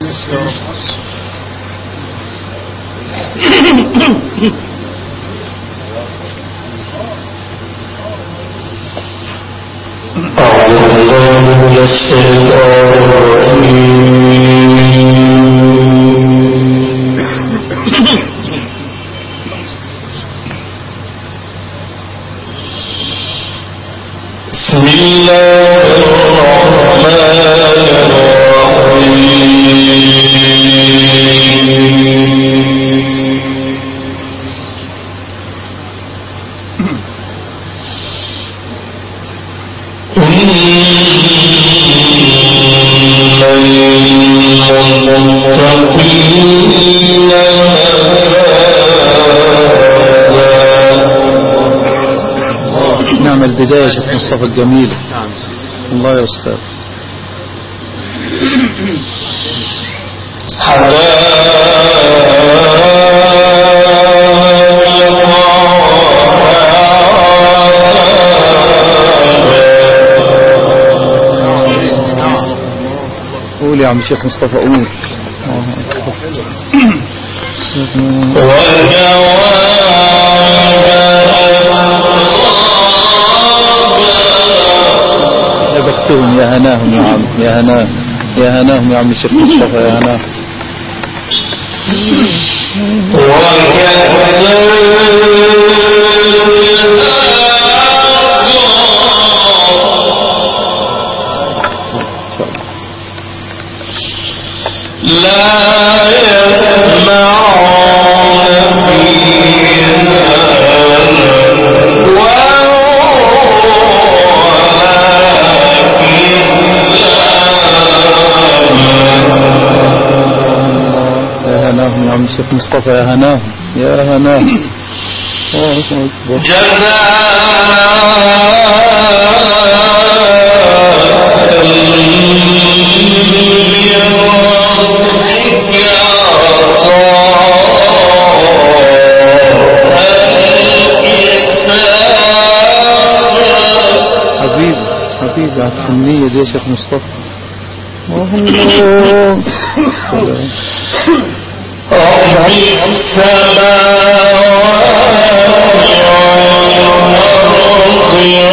أعوذ بالله من الشيطان الرجيم بسم الله الرحمن الرحيم للمتقين مفازا نعم البداية يا شيخ مصطفى الجميل الله يا أستاذ قول يا عم الشيخ مصطفى قول يا بختهم يا هناهم يا عم يا هناهم يا هناهم يا عم الشيخ مصطفى يا هناهم لا يسمعون يا هناهم يا عم الشيخ مصطفى يا هناهم يا هناهم الله أكبر حبيبي حبيبي على الحنية دي يا شيخ مصطفى الله سلام. رب السماوات والأرض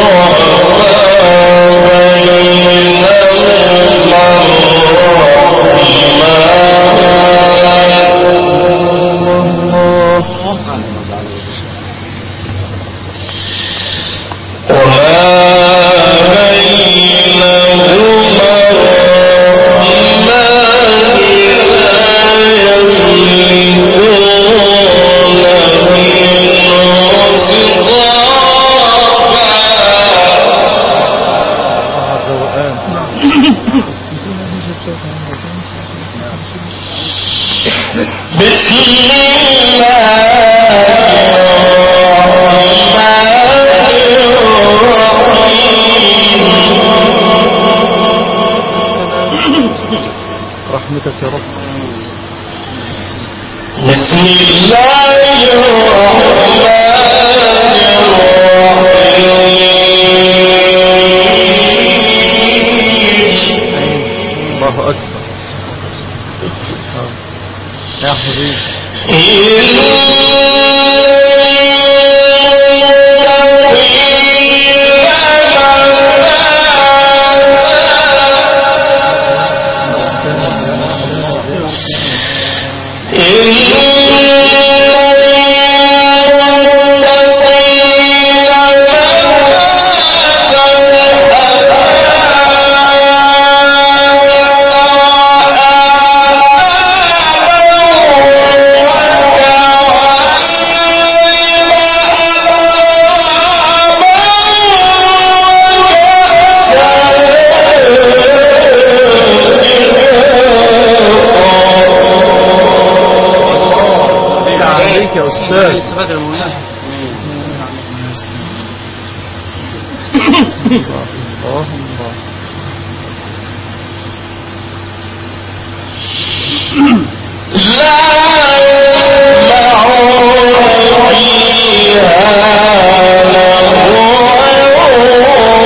وما بينهما بسم رحمتك يا رب بسم الله الرحمن الله أكبر يا حبيبي عليك يا أستاذ صفات المولى الله الله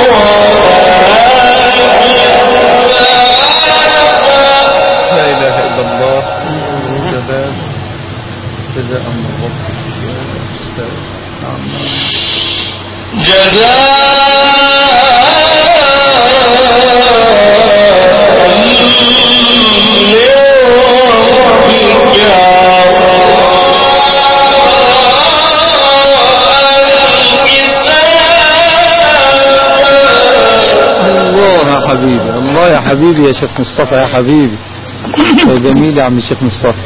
لا إله إلا الله جزاء جزاء من ربك يا أستاذ نعم الله يا حبيبي الله يا حبيبي يا شيخ مصطفى يا حبيبي يا جميل يا عم الشيخ مصطفى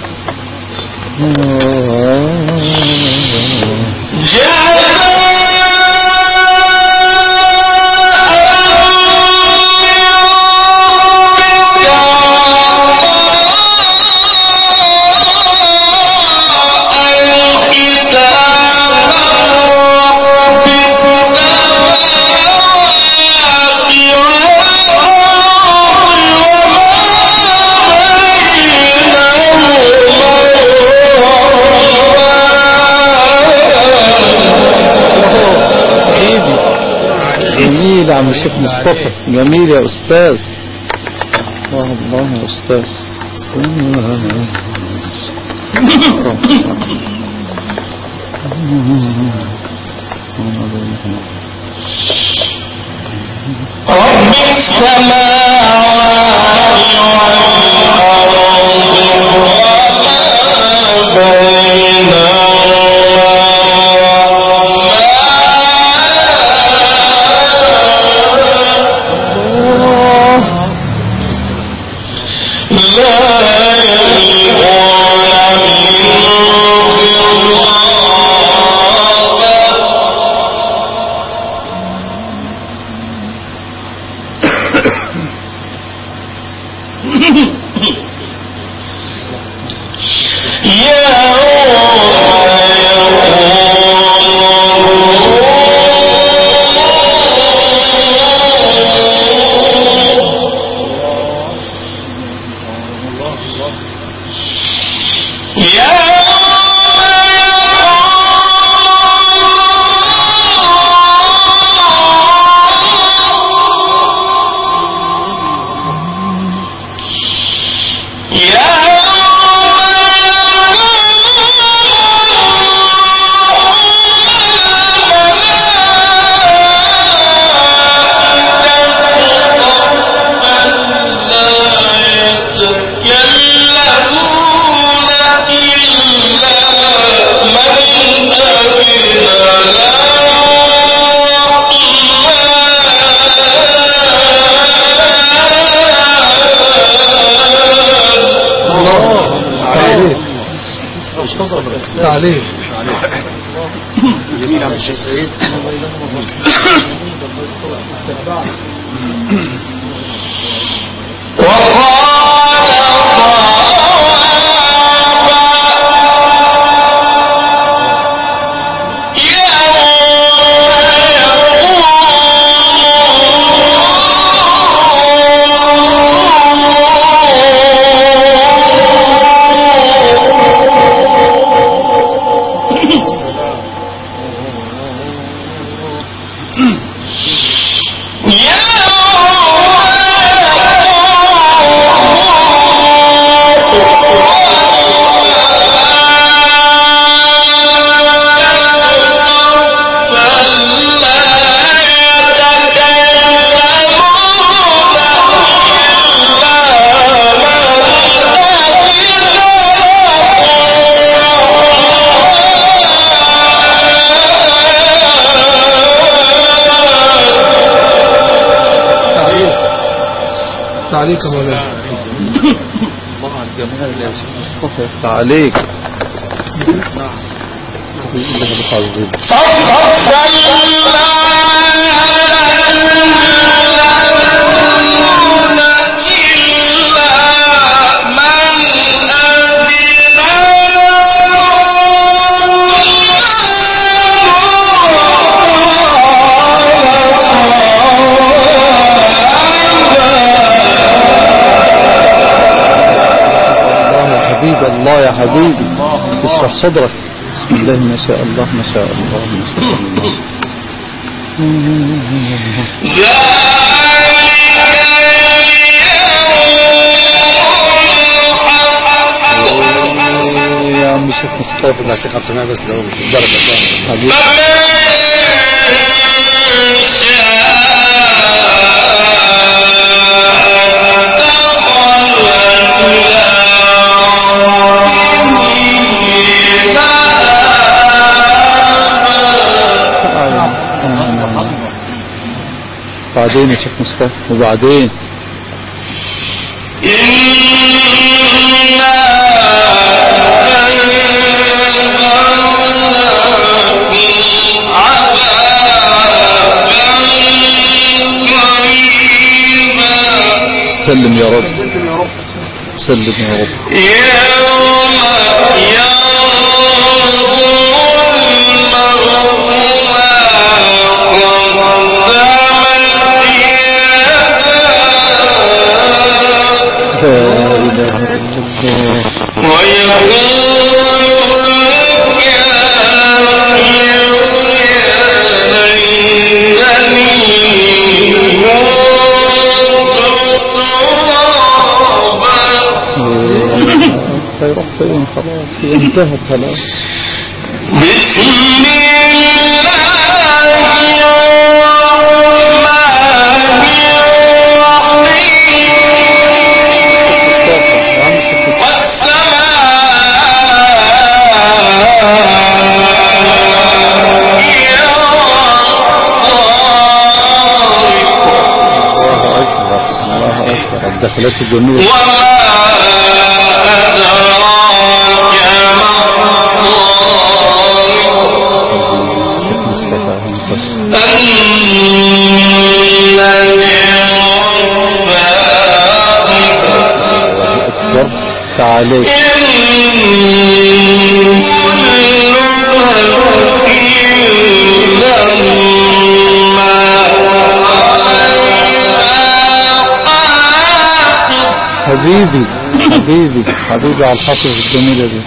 حبيبي جميل يا عم الشيخ مصطفى جميل يا أستاذ الله الله يا أستاذ رب السماوات والأرض وما بينهما لا يلقون منه خطابا عليك عليك جميل عم الشيخ سعيد تعليق يا مولانا الله على الجمال يا شيخ مصطفى تعليق الله يا حبيبي الله يا حبيبي اشرح صدرك بسم الله ما شاء الله ما شاء الله ما شاء الله ذلك اليوم ياخد مع الشيخ عبد السميع بس لو الدرجة حبيبي بعدين يا شيخ مصطفى وبعدين سلم يا رب سلم يا رب لا إله إلا الله هيروح فين خلاص هي انتهت خلاص بسم الله الرحمن الرحيم مصطفى يا عم شيخ مصطفى الله أكبر الله أكبر الدخلات الجميلة شيخ مصطفى انتصر الله أكبر تعالي حبيبي حبيبي حبيبي على الحفظ الجميلة دي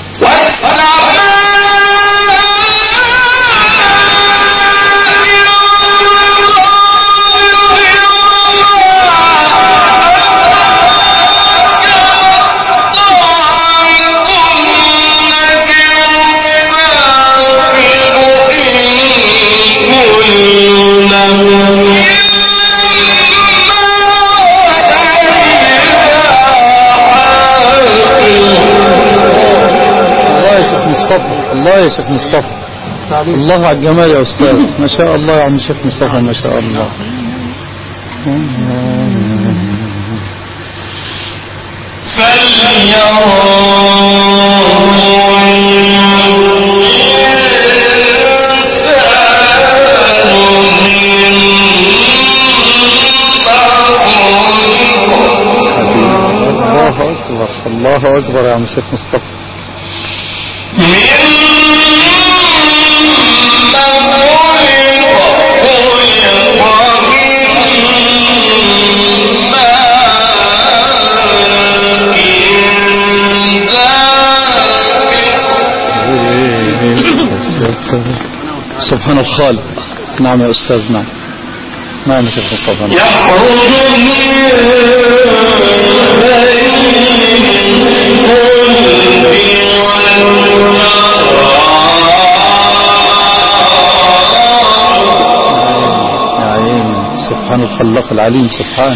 الله يا شيخ مصطفى الله يا شيخ مصطفى الله على الجمال يا أستاذ ما شاء الله يا عم شيخ مصطفى ما شاء الله حبيبي الله أكبر الله أكبر يا عم شيخ مصطفى سبحان الخالق نعم يا أستاذ نعم نعم يا شيخ مصطفى نعم. يا عيني سبحان الخلاق العليم سبحان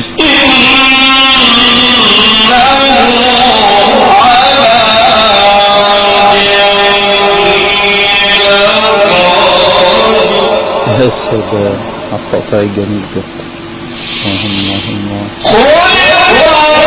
يا سلام على التقطيع الجميل ده اللهم اللهم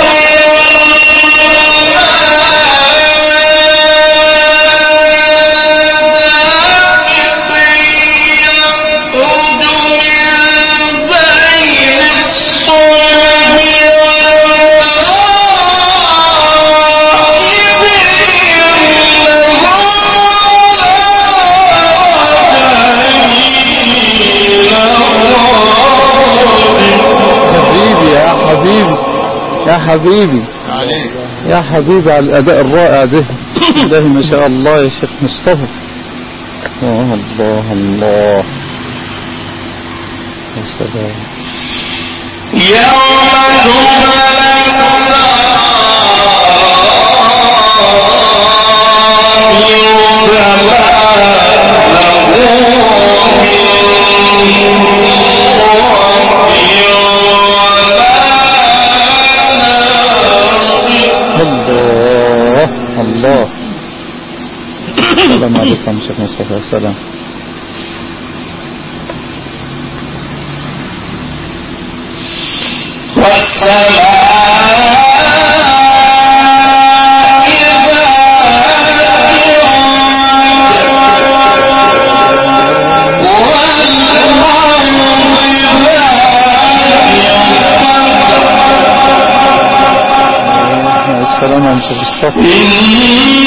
حبيبي يا حبيبي يا حبيبي يا حبيبي على الأداء الرائع ده والله ما شاء الله يا شيخ مصطفى الله الله الله يا سلام يوم تبلى السلام عليكم شيخ مصطفى السلام السلام عليكم شيخ مصطفى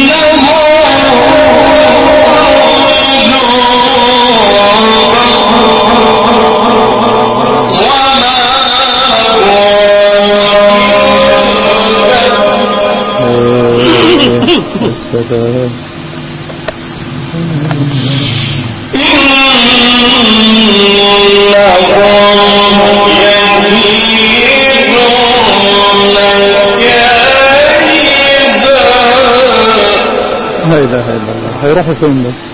السلام لا اله الا الله هيروحوا فين بس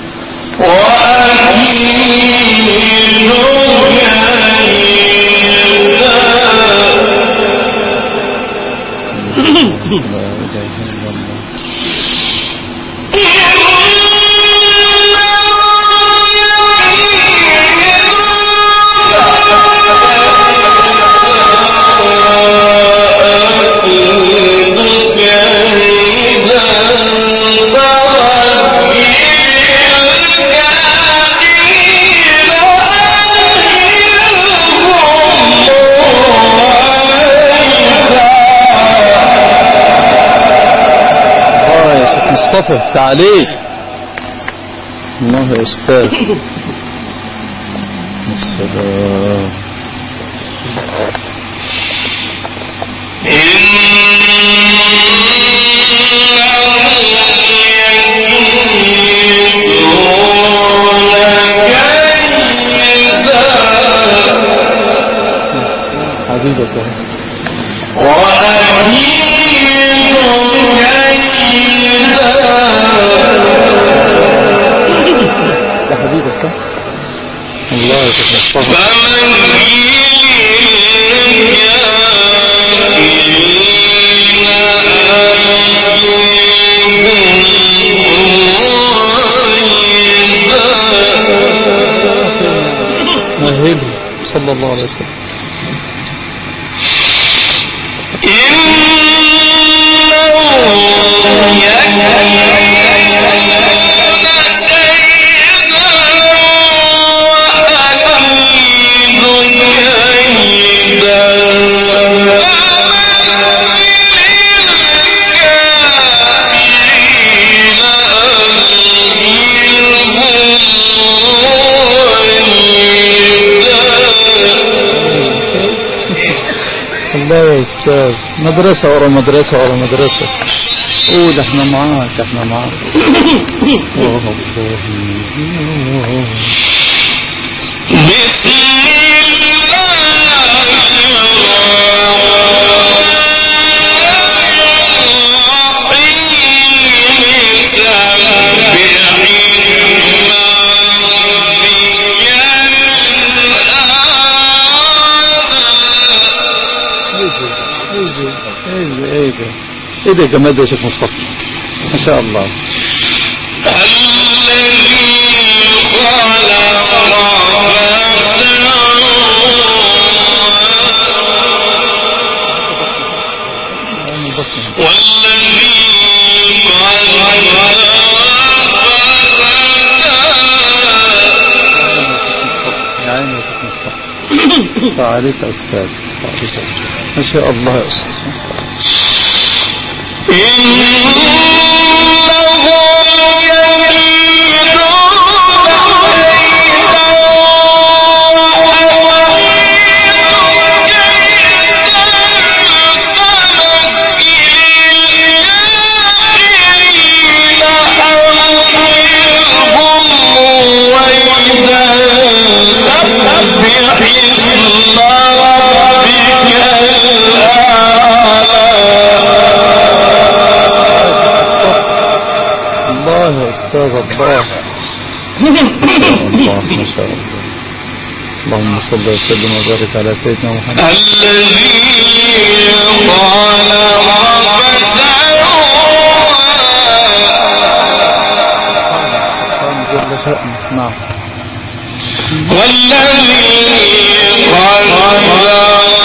لا اله الا الله اه يا شيخ مصطفى تعاليك الله يا استاذ السلام حبيبك يا رب. ده حبيبك صح الله يا شيخ مصطفى مهله صلى الله عليه وسلم الله يا استاذ مدرسة ورا مدرسة ورا مدرسة قول احنا معاك احنا معاك الله الله ايه ده ايه ده ايه ده الجمال ده يا شيخ مصطفى ما شاء الله يا عيني يا شيخ مصطفى فعليك يا استاذ فعليك يا استاذ ما شاء الله يا استاذ الله يا استاذ الله الله ما شاء الله اللهم صل وسلم وبارك على سيدنا محمد نعم والذي قدر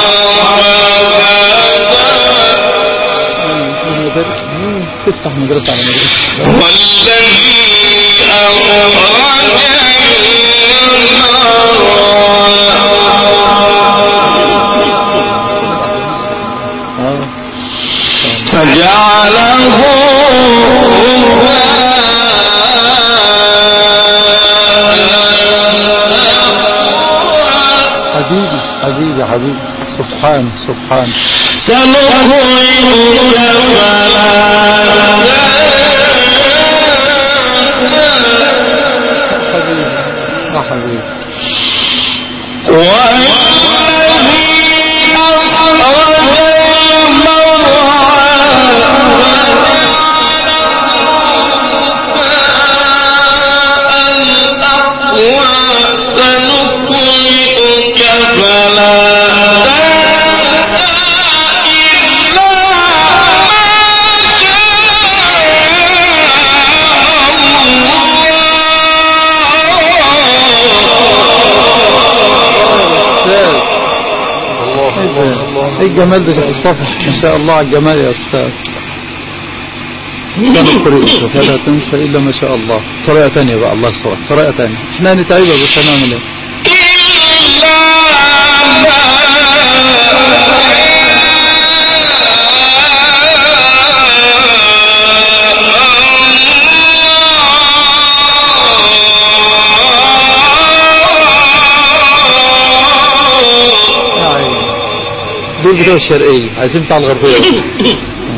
المدارس تفتح مدرسة على مدرسة والذي أخرج المرعى اه فجعله غثاء حبيبي حبيبي حبيبي سبحان سبحان سنقرئك فلا حبيبي يا حبيبي والذي أخرج المرعى الأقوى سنقرئك فلا تنسى إلا ما أستاذ ايه الجمال ده يا شيخ الصفح ما شاء الله على الجمال يا استاذ كان طريقته فلا تنسى الا ما شاء الله طريقه ثانيه بقى الله يسترك طريقه ثانيه احنا نتعبها بس هنعمل ايه يا عيني دول بتوع الشرقيه عايزين بتاع الغربيه بقى.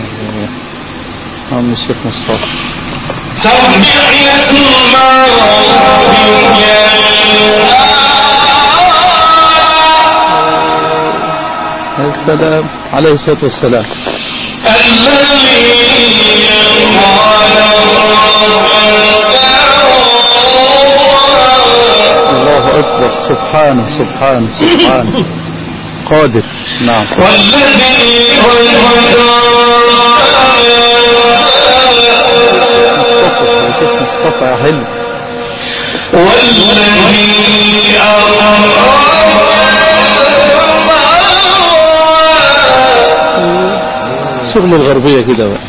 عم الشيخ مصطفى سبح اسم ربك يا سلام عليه الصلاه والسلام الذي خلق الله اكبر سبحانه سبحانه سبحانه قادر نعم والذي مصطفى يا شيخ مصطفى يا حلو والذي أمر شغل الغربيه كده بقى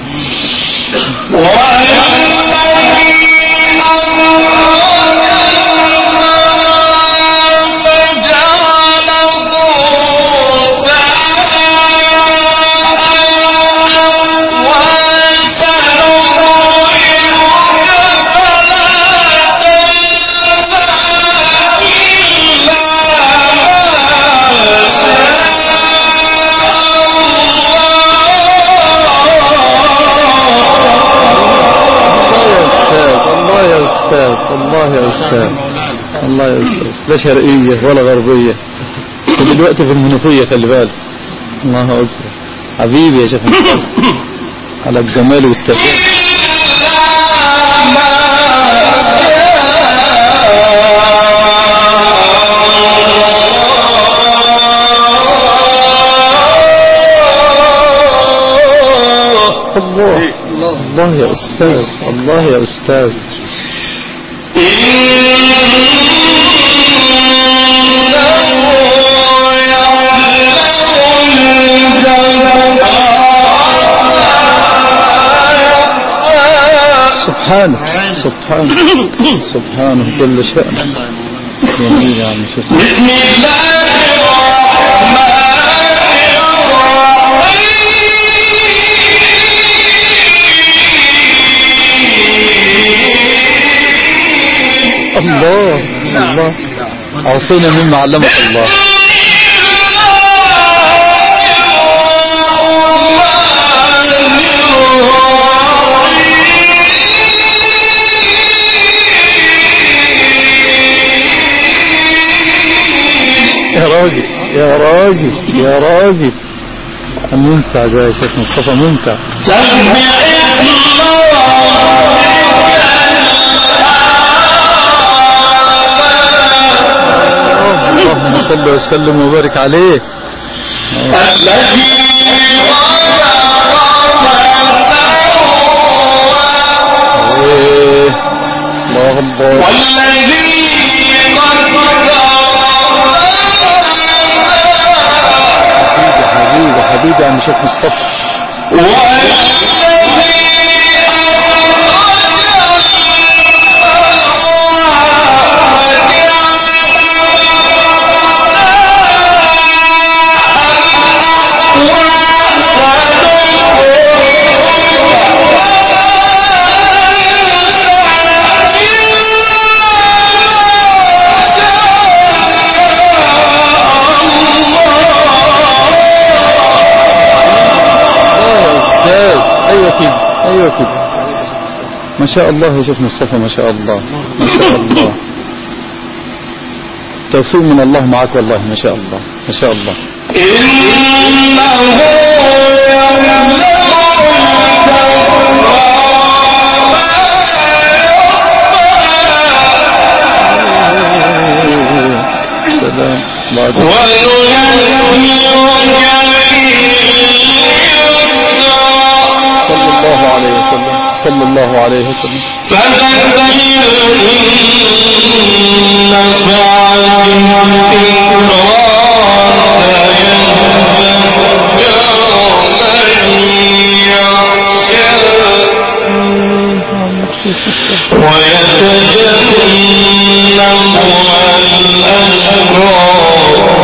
الله يا استاذ الله يا استاذ الله يا استاذ الله يا استاذ لا شرقيه ولا غربيه ودلوقتي في المنوفيه خلي بالك الله اكبر حبيبي يا شيخ مصطفى على الجمال والتفاؤل الله الله يا استاذ الله يا استاذ سبحانه سبحانه سبحانه جل شأنه جميل يا عم شيخ بسم الله الرحمن الله الله أعطينا مما علمك الله يا راجل يا راجل يا راجل ممتع ده يا شيخ مصطفى ممتع سبح اسم اللهم صل وسلم وبارك عليه الذي إيه. الله الله والذي كده ما شاء الله يا شيخ مصطفى ما شاء الله ما شاء الله توفيق من الله معك والله ما شاء الله ما شاء الله إنه سلام بعد صلى الله عليه وسلم صلى الله عليه وسلم ويتجنبها الأشرار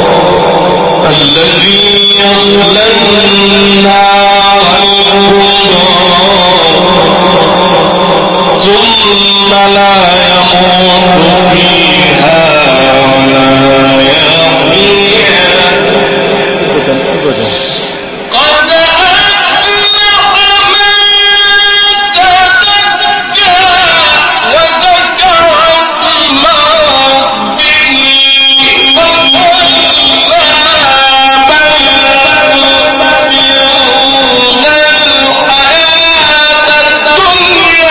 الذي يصلى النار الكبرى ثم لا يموت فيها ولا يحيا أبدا أبدا قد أفلح من تزكى وذكر اسم ربه وصلى بل تؤثرون الحياة الدنيا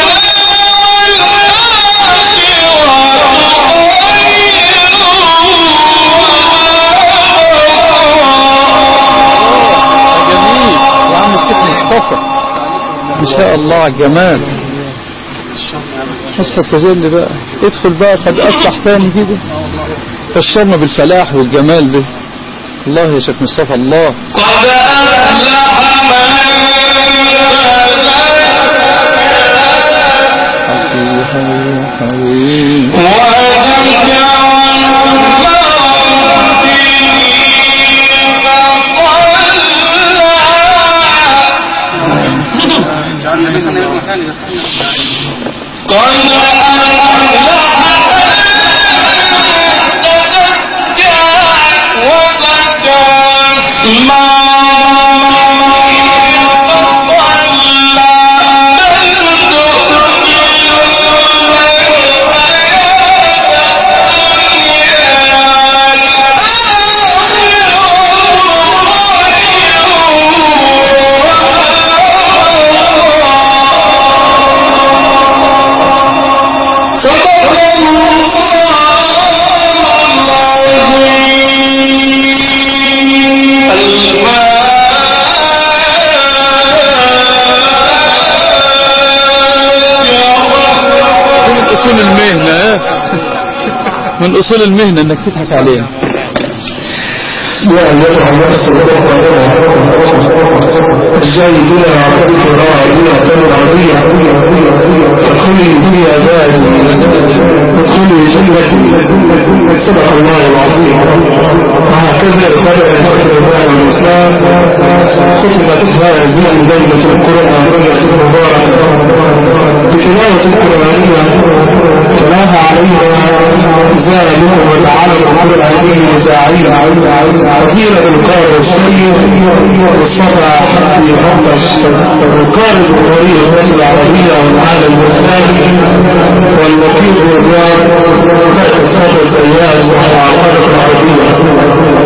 والآخرة جميل يا عم الشيخ مصطفى ما شاء الله على الجمال اصحى استجل بقى ادخل بقى قد افلح تاني كده بشرنا بالفلاح والجمال ده الله يا شيخ مصطفى الله قد أفلح من حبيبي وذكر قد من اصول المهنة ها؟ من اصول المهنة انك تضحك علينا يا أيها النفس الجاهدون عبدك راعية راضية فادخلي في عبادي ادخلي جنتي صدق الله العظيم وهكذا إخواني أخوات الإيمان والإسلام ختمت هذه ليلة القرآن ليلة المباركة بتلاوة القرآنية تلاها علينا زادكم وتعالوا القرآنية ساعين فضيلة القارئ السيد مصطفى حمدي خطش القارئ البخاري المصري العربية والعالم الإسلامي والوكيل الرياض بعد الصلاة السيئات والعقائد العربية